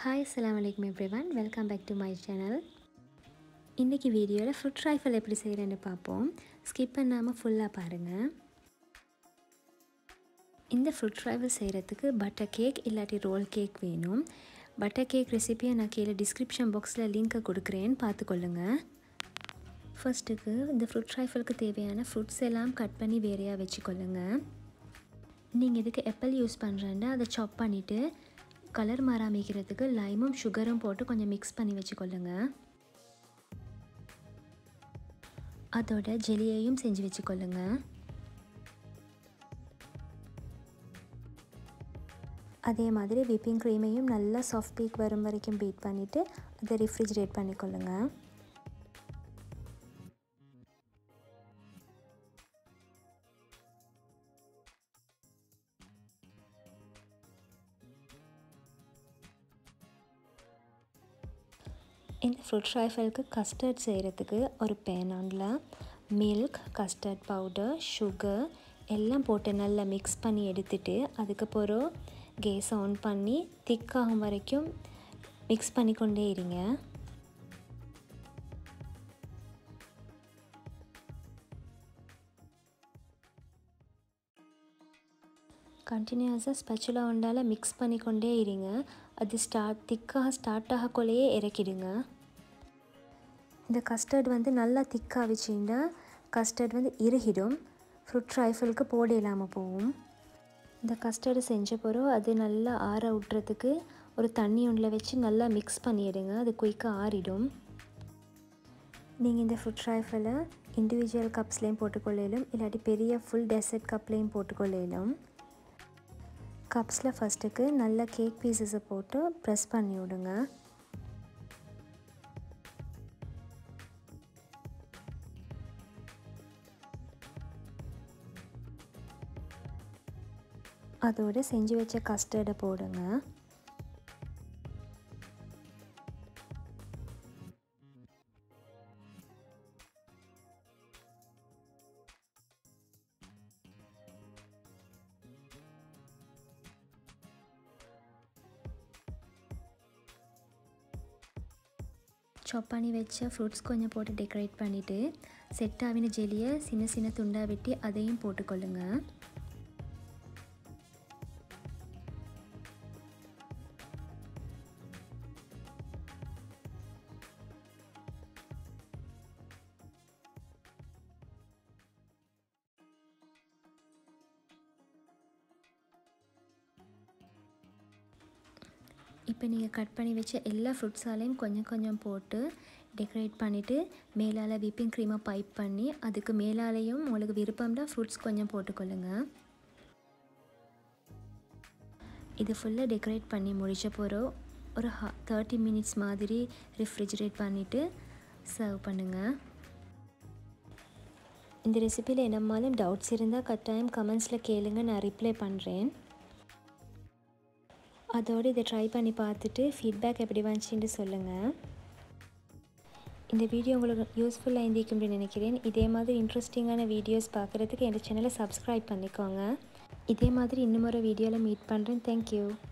hi அஸ்ஸலாமு அலைக்கும் everyone welcome back to my channel இன்றைக்கி வீடியோவில் ஃப்ரூட் ரைஃபல் எப்படி செய்கிறேன்னு பார்ப்போம் ஸ்கிப் பண்ணாமல் ஃபுல்லாக பாருங்கள் இந்த ஃப்ரூட் ரைஃபல் செய்கிறதுக்கு பட்டர் கேக் இல்லாட்டி ரோல் கேக் வேணும் பட்டர் கேக் ரெசிபியை நான் கீழே டிஸ்கிரிப்ஷன் பாக்ஸில் லிங்க்கை கொடுக்குறேன் பார்த்துக்கொள்ளுங்க ஃபர்ஸ்ட்டுக்கு இந்த ஃப்ரூட் ரைஃபலுக்கு தேவையான ஃப்ரூட்ஸ் எல்லாம் கட் பண்ணி வேறையாக வச்சுக்கொள்ளுங்க நீங்கள் இதுக்கு எப்பிள் யூஸ் பண்ணுறேன்னா அதை சாப் பண்ணிவிட்டு கலர் மாறாமிக்கிறதுக்கு லைமும் சுகரும் போட்டு கொஞ்சம் மிக்ஸ் பண்ணி வச்சுக்கொள்ளுங்க அதோட ஜெலியையும் செஞ்சு வச்சுக்கொள்ளுங்க அதே மாதிரி விப்பிங் க்ரீமையும் நல்லா சாஃப்ட் பீக் வரும் வரைக்கும் பீட் பண்ணிவிட்டு அதை ரெஃப்ரிஜிரேட் பண்ணிக்கொள்ளுங்க இந்த ஃப்ரூட் ரைஃபலுக்கு கஸ்டர்ட் செய்கிறதுக்கு ஒரு பேனாண்டில் மில்க் கஸ்டர்ட் பவுடர் சுகர் எல்லாம் போட்டு நல்லா மிக்ஸ் பண்ணி எடுத்துட்டு அதுக்கப்புறம் கேஸ் ஆன் பண்ணி திக்காகும் வரைக்கும் மிக்ஸ் பண்ணிக்கொண்டே இருங்க கண்டினியூஸாக ஸ்பெச்சுலா உண்டால் மிக்ஸ் பண்ணிக்கொண்டே இருங்க அது ஸ்டார்ட் திக்காக ஸ்டார்ட் ஆகக்குள்ளேயே இறக்கிடுங்க இந்த கஸ்டர்ட் வந்து நல்லா திக்காக வச்சுட்டா கஸ்டர்ட் வந்து இறுகிடும் ஃப்ரூட் ரைஃபிளுக்கு போட இல்லாமல் போகும் இந்த கஸ்டர்டு செஞ்ச பிறகு அது நல்லா ஆற விட்றதுக்கு ஒரு தண்ணி ஒன்றில் வச்சு நல்லா மிக்ஸ் பண்ணிடுங்க அது குயிக்காக ஆறிடும் நீங்கள் இந்த ஃப்ரூட் ரைஃபில் இண்டிவிஜுவல் கப்ஸ்லேயும் போட்டுக்கொள்ளலும் இல்லாட்டி பெரிய ஃபுல் டெசர்ட் கப்லேயும் போட்டுக்கொள்ளலும் கப்ஸில் ஃபஸ்ட்டுக்கு நல்ல கேக் பீசஸை போட்டு ப்ரெஸ் பண்ணி விடுங்க அதோடு செஞ்சு வச்ச கஸ்டர்டை போடுங்க சாப் பண்ணி வச்ச ஃப்ரூட்ஸ் கொஞ்சம் போட்டு டெக்கரேட் பண்ணிவிட்டு செட் ஆகின ஜெல்லியை சின்ன சின்ன துண்டாக வெட்டி அதையும் போட்டுக்கொள்ளுங்க இப்போ நீங்கள் கட் பண்ணி வச்ச எல்லா ஃப்ரூட்ஸாலையும் கொஞ்சம் கொஞ்சம் போட்டு டெக்கரேட் பண்ணிவிட்டு மேலால் விப்பிங் க்ரீமை பைப் பண்ணி அதுக்கு மேலாலேயும் உங்களுக்கு விருப்பம்னா ஃப்ரூட்ஸ் கொஞ்சம் போட்டுக்கொள்ளுங்க இது ஃபுல்லாக டெக்கரேட் பண்ணி முடித்த பிறகு ஒரு ஹா தேர்ட்டி மினிட்ஸ் மாதிரி ரெஃப்ரிஜரேட் பண்ணிவிட்டு சர்வ் பண்ணுங்கள் இந்த ரெசிப்பியில் என்னமாலும் டவுட்ஸ் இருந்தால் கட்டாயம் கமெண்ட்ஸில் கேளுங்க நான் ரிப்ளை பண்ணுறேன் அதோடு இதை ட்ரை பண்ணி பார்த்துட்டு ஃபீட்பேக் எப்படி வந்துச்சுன்னு சொல்லுங்கள் இந்த வீடியோ உங்களுக்கு யூஸ்ஃபுல்லாக இருந்திருக்கும் அப்படின்னு நினைக்கிறேன் இதே மாதிரி இன்ட்ரெஸ்டிங்கான வீடியோஸ் பார்க்குறதுக்கு எங்கள் சேனலை சப்ஸ்கிரைப் பண்ணிக்கோங்க இதே மாதிரி இன்னும் ஒரு வீடியோவில் மீட் பண்ணுறேன் தேங்க்யூ